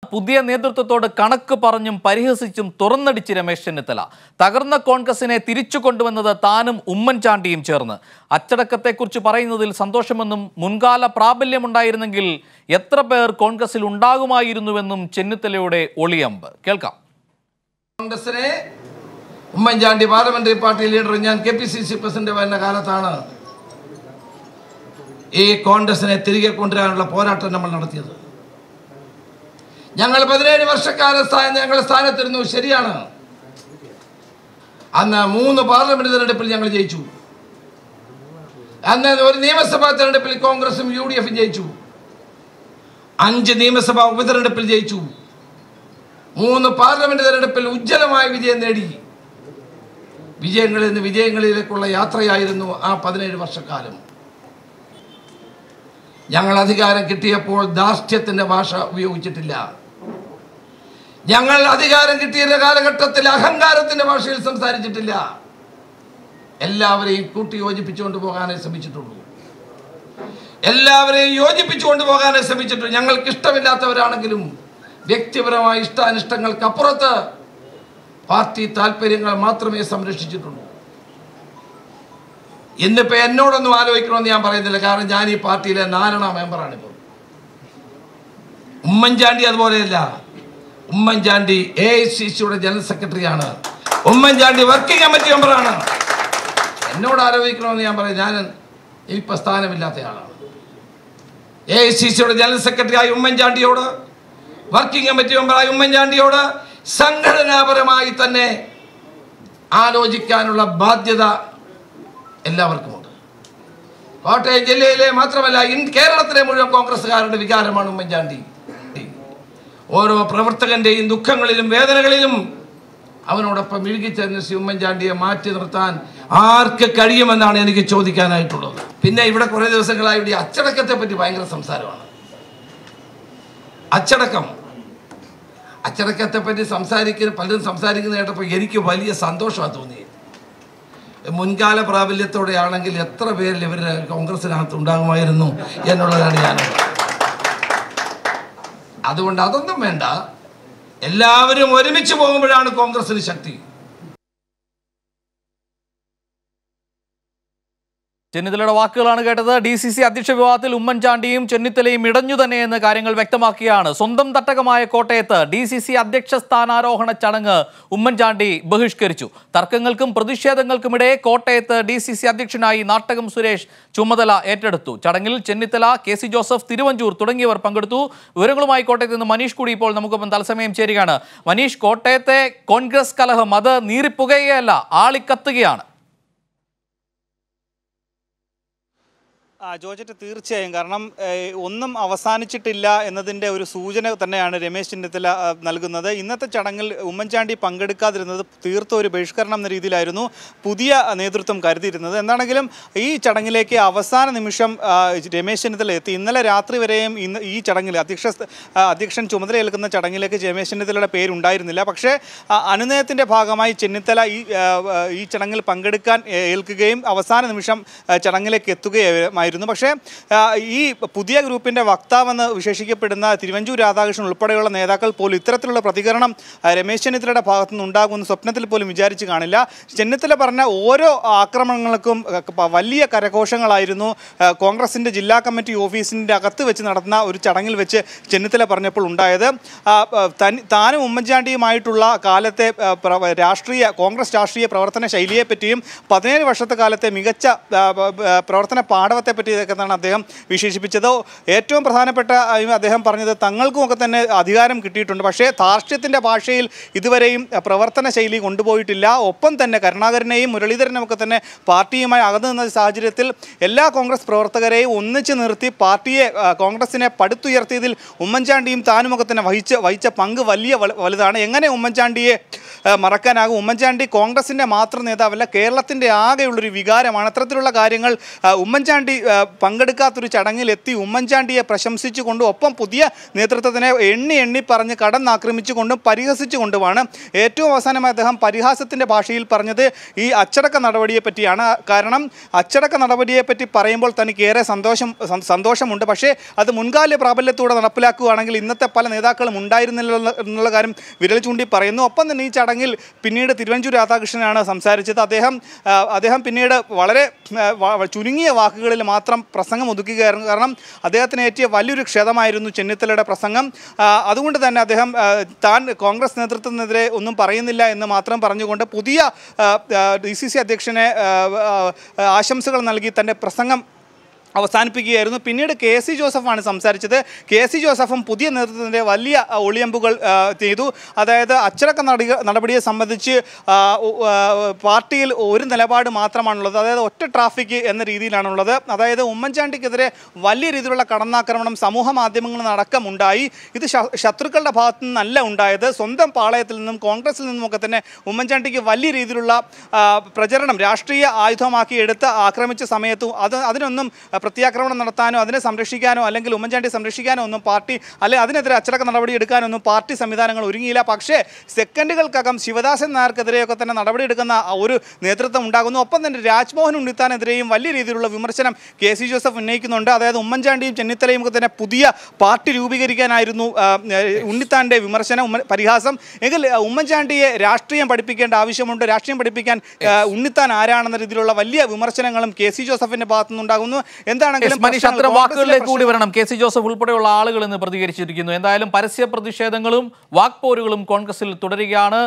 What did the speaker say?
പുതിയ നേതൃത്വത്തോട് കണക്ക് പറഞ്ഞും പരിഹസിച്ചും തുറന്നടിച്ച് രമേശ് ചെന്നിത്തല തകർന്ന കോൺഗ്രസിനെ തിരിച്ചു കൊണ്ടുവന്നത് താനും ഉമ്മൻചാണ്ടിയും ചേർന്ന് അച്ചടക്കത്തെക്കുറിച്ച് പറയുന്നതിൽ സന്തോഷമെന്നും മുൻകാല പ്രാബല്യമുണ്ടായിരുന്നെങ്കിൽ എത്ര പേർ കോൺഗ്രസിൽ ഉണ്ടാകുമായിരുന്നുവെന്നും ചെന്നിത്തലയുടെ ഒളിയമ്പ് കേൾക്കാം കോൺഗ്രസിനെ ഉമ്മൻചാണ്ടി പാർലമെന്ററി പാർട്ടി ലീഡർ ഞാൻ K P C C president വരുന്ന കാലത്താണ് ഈ കോൺഗ്രസിനെ തിരികെ കൊണ്ടുവരാനുള്ള പോരാട്ടം നമ്മൾ നടത്തിയത് ഞങ്ങൾ പതിനേഴ് വർഷക്കാല സ്ഥാനം ഞങ്ങൾ സ്ഥാനത്തിരുന്നു ശരിയാണ് അന്ന് മൂന്ന് പാർലമെന്റ് തെരഞ്ഞെടുപ്പിൽ ഞങ്ങൾ ജയിച്ചു അന്ന് ഒരു നിയമസഭാ തെരഞ്ഞെടുപ്പിൽ കോൺഗ്രസും യു ഡി എഫും ജയിച്ചു അഞ്ച് നിയമസഭാ ഉപതെരഞ്ഞെടുപ്പിൽ ജയിച്ചു മൂന്ന് പാർലമെന്റ് തെരഞ്ഞെടുപ്പിൽ ഉജ്ജ്വലമായ വിജയം നേടി വിജയങ്ങളിൽ നിന്ന് വിജയങ്ങളിലേക്കുള്ള യാത്രയായിരുന്നു ആ പതിനേഴ് വർഷക്കാലം ഞങ്ങൾ അധികാരം കിട്ടിയപ്പോൾ ധാർഷ്ട്യത്തിന്റെ ഭാഷ ഉപയോഗിച്ചിട്ടില്ല ഞങ്ങൾ അധികാരം കിട്ടിയ കാലഘട്ടത്തിൽ അഹങ്കാരത്തിന്റെ ഭാഷയിൽ സംസാരിച്ചിട്ടില്ല എല്ലാവരെയും കൂട്ടി യോജിപ്പിച്ചുകൊണ്ട് പോകാനേ ശ്രമിച്ചിട്ടുള്ളൂ എല്ലാവരെയും യോജിപ്പിച്ചുകൊണ്ട് പോകാനേ ശ്രമിച്ചിട്ടുള്ളൂ ഞങ്ങൾക്ക് ഇഷ്ടമില്ലാത്തവരാണെങ്കിലും വ്യക്തിപരമായ ഇഷ്ടാനിഷ്ടങ്ങൾക്ക് അപ്പുറത്ത് പാർട്ടി താല്പര്യങ്ങൾ മാത്രമേ സംരക്ഷിച്ചിട്ടുള്ളൂ ഇന്നിപ്പോ എന്നോടൊന്നും ആലോചിക്കണമെന്ന് ഞാൻ പറയുന്നില്ല കാരണം ഞാൻ ഈ പാർട്ടിയിലെ നാലെണ്ണ മെമ്പറാണിപ്പോൾ ഉമ്മൻചാണ്ടി അതുപോലെയല്ല ഉമ്മൻചാണ്ടി എ ഐ സി സിയുടെ ജനറൽ സെക്രട്ടറിയാണ് ഉമ്മൻചാണ്ടി വർക്കിംഗ് കമ്മിറ്റി മെമ്പറാണ് എന്നോട് ആലോചിക്കണമെന്ന് ഞാൻ പറയും ഞാൻ ഇപ്പൊ സ്ഥാനമില്ലാത്ത ആളാണ് എ ഐ സി സിയുടെ ജനറൽ സെക്രട്ടറിയായ ഉമ്മൻചാണ്ടിയോട് വർക്കിംഗ് കമ്മിറ്റി മെമ്പറായ ഉമ്മൻചാണ്ടിയോട് സംഘടനാപരമായി തന്നെ ആലോചിക്കാനുള്ള ബാധ്യത എല്ലാവർക്കുമുണ്ട് കോട്ടയം ജില്ലയിലെ മാത്രമല്ല ഇൻ കേരളത്തിലെ മുഴുവൻ കോൺഗ്രസ്സുകാരുടെ വികാരമാണ് ഉമ്മൻചാണ്ടി ഓരോ പ്രവർത്തകന്റെയും ദുഃഖങ്ങളിലും വേദനകളിലും അവനോടൊപ്പം ഇഴുകിച്ചേർന്ന് ശ്രീ ഉമ്മൻചാണ്ടിയെ മാറ്റി നിർത്താൻ ആർക്ക് കഴിയുമെന്നാണ് എനിക്ക് ചോദിക്കാനായിട്ടുള്ളത് പിന്നെ ഇവിടെ കുറേ ദിവസങ്ങളായി ഇവിടെ ഈ അച്ചടക്കത്തെ പറ്റി ഭയങ്കര സംസാരമാണ് അച്ചടക്കം അച്ചടക്കത്തെ പറ്റി സംസാരിക്കുന്ന പലരും സംസാരിക്കുന്ന കേട്ടപ്പോൾ എനിക്ക് വലിയ സന്തോഷമാണ് തോന്നിയത് മുൻകാല പ്രാബല്യത്തോടെ ആണെങ്കിൽ എത്ര പേരിൽ ഇവർ കോൺഗ്രസിനകത്ത് ഉണ്ടാകുമായിരുന്നു എന്നുള്ളതാണ് ഞാൻ അതുകൊണ്ട് അതൊന്നും വേണ്ട എല്ലാവരും ഒരുമിച്ച് പോകുമ്പോഴാണ് കോൺഗ്രസിന് ശക്തി ചെന്നിത്തലയുടെ വാക്കുകളാണ് കേട്ടത് ഡി സി സി അധ്യക്ഷ വിവാദത്തിൽ ഉമ്മൻചാണ്ടിയും ചെന്നിത്തലയും ഇടഞ്ഞു തന്നെ എന്ന് കാര്യങ്ങൾ വ്യക്തമാക്കിയാണ് സ്വന്തം തട്ടകമായ കോട്ടയത്ത് ഡി സി സി അധ്യക്ഷ സ്ഥാനാരോഹണ ചടങ്ങ് ഉമ്മൻചാണ്ടി ബഹിഷ്കരിച്ചു തർക്കങ്ങൾക്കും പ്രതിഷേധങ്ങൾക്കുമിടെ കോട്ടയത്ത് ഡി സി സി അധ്യക്ഷനായി നാട്ടകം സുരേഷ് ചുമതല ഏറ്റെടുത്തു ചടങ്ങിൽ Chennithala K C Joseph Thiruvanchoor തുടങ്ങിയവർ പങ്കെടുത്തു വിവരങ്ങളുമായി കോട്ടയത്ത് നിന്ന് മനീഷ് കൂടി ഇപ്പോൾ നമുക്കൊപ്പം തത്സമയം ചേരുകയാണ് മനീഷ് കോട്ടയത്തെ കോൺഗ്രസ് കലഹം അത് നീറിപ്പുകയല്ല ആളിക്കത്തുകയാണ് ആ ജോർജറ്റ് തീർച്ചയായും കാരണം ഏഹ്, ഒന്നും അവസാനിച്ചിട്ടില്ല എന്നതിൻ്റെ ഒരു സൂചന തന്നെയാണ് രമേശ് ചെന്നിത്തല ആ, നൽകുന്നത് ഇന്നത്തെ ചടങ്ങിൽ ഉമ്മൻചാണ്ടി പങ്കെടുക്കാതിരുന്നത് തീർത്തും ഒരു ബഹിഷ്കരണം എന്ന രീതിയിലായിരുന്നു പുതിയ നേതൃത്വം കരുതിയിരുന്നത് എന്താണെങ്കിലും ഈ ചടങ്ങിലേക്ക് അവസാന നിമിഷം ആ, രമേശ് ചെന്നിത്തല എത്തി ഇന്നലെ രാത്രി വരെയും ഇന്ന് ഈ ചടങ്ങിൽ അധ്യക്ഷ സ്ഥ- ആ, അധ്യക്ഷൻ ചുമതലയേൽക്കുന്ന ചടങ്ങിലേക്ക് രമേശ് ചെന്നിത്തലയുടെ പേരുണ്ടായിരുന്നില്ല പക്ഷേ ആ, അനുനയത്തിൻ്റെ ഭാഗമായി ചെന്നിത്തല ഈ ആ, ആ, ഈ ചടങ്ങിൽ പങ്കെടുക്കാൻ ഏ, ഏൽക്കുകയും അവസാന നിമിഷം ആ, ചടങ്ങിലേക്ക് എത്തുകയായിരുന്നു പക്ഷേ ആ, ഈ പുതിയ ഗ്രൂപ്പിൻ്റെ വക്താവെന്ന് വിശേഷിക്കപ്പെടുന്ന തിരുവഞ്ചൂർ രാധാകൃഷ്ണൻ ഉൾപ്പെടെയുള്ള നേതാക്കൾ പോലും ഇത്തരത്തിലുള്ള പ്രതികരണം ആ, രമേശ് ചെന്നിത്തലയുടെ ഭാഗത്തു നിന്ന് ഉണ്ടാകുമെന്ന് സ്വപ്നത്തിൽ പോലും വിചാരിച്ച് കാണില്ല ചെന്നിത്തല പറഞ്ഞ ഓരോ ആക്രമണങ്ങൾക്കും ആ, പ- വലിയ കരഘോഷങ്ങളായിരുന്നു ആ, കോൺഗ്രസിൻ്റെ ജില്ലാ കമ്മിറ്റി ഓഫീസിൻ്റെ അകത്ത് വെച്ച് നടന്ന ഒരു ചടങ്ങിൽ വെച്ച് ചെന്നിത്തല പറഞ്ഞപ്പോൾ ഉണ്ടായത് ആ, ആ, തൻ- താനും ഉമ്മൻചാണ്ടിയുമായിട്ടുള്ള കാലത്തെ ആ, പ്ര- രാഷ്ട്രീയ കോൺഗ്രസ് രാഷ്ട്രീയ പ്രവർത്തന ശൈലിയെപ്പറ്റിയും പതിനേഴ് വർഷത്തെ കാലത്തെ മികച്ച ആ, ബ- ബ- പ്രവർത്തന പാഠവത്തെ പറ്റിയൊക്കെ എന്നാണ് അദ്ദേഹം വിശേഷിപ്പിച്ചത് ഏറ്റവും പ്രധാനപ്പെട്ട ആ, അദ്ദേഹം പറഞ്ഞത് തങ്ങൾക്കുമൊക്കെ തന്നെ അധികാരം കിട്ടിയിട്ടുണ്ട് പക്ഷേ ധാർഷ്ട്യത്തിൻ്റെ ഭാഷയിൽ ഇതുവരെയും ആ, പ്രവർത്തന ശൈലി കൊണ്ടുപോയിട്ടില്ല ഒപ്പം തന്നെ കരുണാകരനെയും മുരളീധരനും ഒക്കെ തന്നെ പാർട്ടിയുമായി അകന്നു നിന്ന സാഹചര്യത്തിൽ എല്ലാ കോൺഗ്രസ് പ്രവർത്തകരെയും ഒന്നിച്ച് നിർത്തി പാർട്ടിയെ ആ, കോൺഗ്രസിനെ പടുത്തുയർത്തിയതിൽ ഉമ്മൻചാണ്ടിയും താനുമൊക്കെ തന്നെ വഹിച്ച വഹിച്ച പങ്ക് വലിയ വലു- വലുതാണ് എങ്ങനെ ഉമ്മൻചാണ്ടിയെ ആ, മറക്കാനാകും ഉമ്മൻചാണ്ടി കോൺഗ്രസിൻ്റെ മാത്രം നേതാവല്ല കേരളത്തിൻ്റെ ആകെയുള്ളൊരു വികാരമാണ് അത്തരത്തിലുള്ള കാര്യങ്ങൾ ആ, ഉമ്മൻചാണ്ടി ആ, ആ, പങ്കെടുക്കാത്തൊരു ചടങ്ങിൽ എത്തി ഉമ്മൻചാണ്ടിയെ പ്രശംസിച്ചുകൊണ്ടും ഒപ്പം പുതിയ നേതൃത്വത്തിനെ എണ്ണി എണ്ണി പറഞ്ഞ് കടന്നാക്രമിച്ചുകൊണ്ടും പരിഹസിച്ചുകൊണ്ടുമാണ് ഏറ്റവും അവസാനമായി അദ്ദേഹം പരിഹാസത്തിൻ്റെ ഭാഷയിൽ പറഞ്ഞത് ഈ അച്ചടക്ക നടപടിയെ പറ്റിയാണ് കാരണം അച്ചടക്ക നടപടിയെ പറ്റി പറയുമ്പോൾ തനിക്ക് ഏറെ സന്തോഷം സം- സന്തോഷമുണ്ട് പക്ഷേ അത് മുൻകാല പ്രാബല്യത്തോടെ നടപ്പിലാക്കുകയാണെങ്കിൽ ഇന്നത്തെ പല നേതാക്കളും ഉണ്ടായിരുന്നില്ല എന്നുള്ള കാര്യം വിരൽ ചൂണ്ടി പറയുന്നു ഒപ്പം തന്നെ ഈ ചടങ്ങിൽ പിന്നീട് തിരുവഞ്ചൂർ രാധാകൃഷ്ണനാണ് സംസാരിച്ചത് അദ്ദേഹം ആ, അദ്ദേഹം പിന്നീട് വളരെ ആ, വ- ചുരുങ്ങിയ വാക്കുകളിൽ മാത്രം പ്രസംഗം ഒതുക്കുകയായിരുന്നു കാരണം അദ്ദേഹത്തിന് ഏറ്റിയ വലിയൊരു ക്ഷതമായിരുന്നു ചെന്നിത്തലയുടെ പ്രസംഗം ആ, അതുകൊണ്ട് തന്നെ അദ്ദേഹം ആ, താൻ കോൺഗ്രസ് നേതൃത്വത്തിനെതിരെ ഒന്നും പറയുന്നില്ല എന്ന് മാത്രം പറഞ്ഞുകൊണ്ട് പുതിയ ഡി സി സി അധ്യക്ഷനെ ആ, ആ, ആശംസകൾ നൽകി തൻ്റെ പ്രസംഗം അവസാനിപ്പിക്കുകയായിരുന്നു പിന്നീട് കെ സി ജോസഫാണ് സംസാരിച്ചത് കെ സി ജോസഫും പുതിയ നേതൃത്വത്തിൻ്റെ വലിയ ആ, ഒളിയമ്പുകൾ ആ, ചെയ്തു അതായത് അച്ചടക്ക നട- നടപടിയെ സംബന്ധിച്ച് ആ, ഉ- ആ, പാർട്ടിയിൽ ഒരു നിലപാട് മാത്രമാണുള്ളത് അതായത് ഒറ്റ ട്രാഫിക് എന്ന രീതിയിലാണുള്ളത് അതായത് ഉമ്മൻചാണ്ടിക്കെതിരെ വലിയ രീതിയിലുള്ള കടന്നാക്രമണം സമൂഹ മാധ്യമങ്ങളിൽ അടക്കം ഉണ്ടായി ഇത് ശ- ശത്രുക്കളുടെ ഭാഗത്തു നിന്നല്ല ഉണ്ടായത് സ്വന്തം പാളയത്തിൽ നിന്നും കോൺഗ്രസിൽ നിന്നുമൊക്കെ തന്നെ ഉമ്മൻചാണ്ടിക്ക് വലിയ രീതിയിലുള്ള ആ, പ്രചരണം രാഷ്ട്രീയ ആയുധമാക്കി എടുത്ത് ആക്രമിച്ച സമയത്തും അത് അതിനൊന്നും ആ, പ്രത്യാക്രമണം നടത്താനോ അതിനെ സംരക്ഷിക്കാനോ അല്ലെങ്കിൽ ഉമ്മൻചാണ്ടി സംരക്ഷിക്കാനോ ഒന്നും പാർട്ടി അല്ലെങ്കിൽ അതിനെതിരെ അച്ചടക്ക നടപടി എടുക്കാനൊന്നും പാർട്ടി സംവിധാനങ്ങൾ ഒരുങ്ങിയില്ല പക്ഷേ സെക്കൻഡുകൾക്കകം ശിവദാസൻ നായർക്കെതിരെയൊക്കെ തന്നെ നടപടിയെടുക്കുന്ന ആ ഒരു നേതൃത്വം ഉണ്ടാകുന്നു ഒപ്പം തന്നെ രാജ്മോഹൻ ഉണ്ണിത്താനെതിരെയും വലിയ രീതിയിലുള്ള വിമർശനം കെ സി ജോസഫ് ഉന്നയിക്കുന്നുണ്ട് അതായത് ഉമ്മൻചാണ്ടിയും ചെന്നിത്തലയും ഒക്കെ തന്നെ പുതിയ പാർട്ടി രൂപീകരിക്കാനായിരുന്നു ആ, ഏഹ്, ഉണ്ണിത്താൻ്റെ വിമർശനം ഉമ്മ പരിഹാസം എങ്കിൽ ആ, ഉമ്മൻചാണ്ടിയെ രാഷ്ട്രീയം പഠിപ്പിക്കേണ്ട ആവശ്യമുണ്ട് രാഷ്ട്രീയം പഠിപ്പിക്കാൻ ആ, ഉണ്ണിത്താൻ ആരാണെന്ന രീതിയിലുള്ള വലിയ വിമർശനങ്ങളും കെ സി ജോസഫിന്റെ ഭാഗത്തു നിന്നുണ്ടാകുന്നു എന്താണെങ്കിലും യെസ്, മനീഷ് പ്രശ്നങ്ങൾ അത്തരം കോൺഗ്രസിലെ വാക്കുകളിലേക്ക് കൂടി വരണം കെ സി ജോസഫ് ഉൾപ്പെടെയുള്ള ആളുകൾ ഇന്ന് പ്രതികരിച്ചിരിക്കുന്നു എന്തായാലും പരസ്യ പ്രതിഷേധങ്ങളും വാക്പോരുകളും കോൺഗ്രസിൽ തുടരുകയാണ്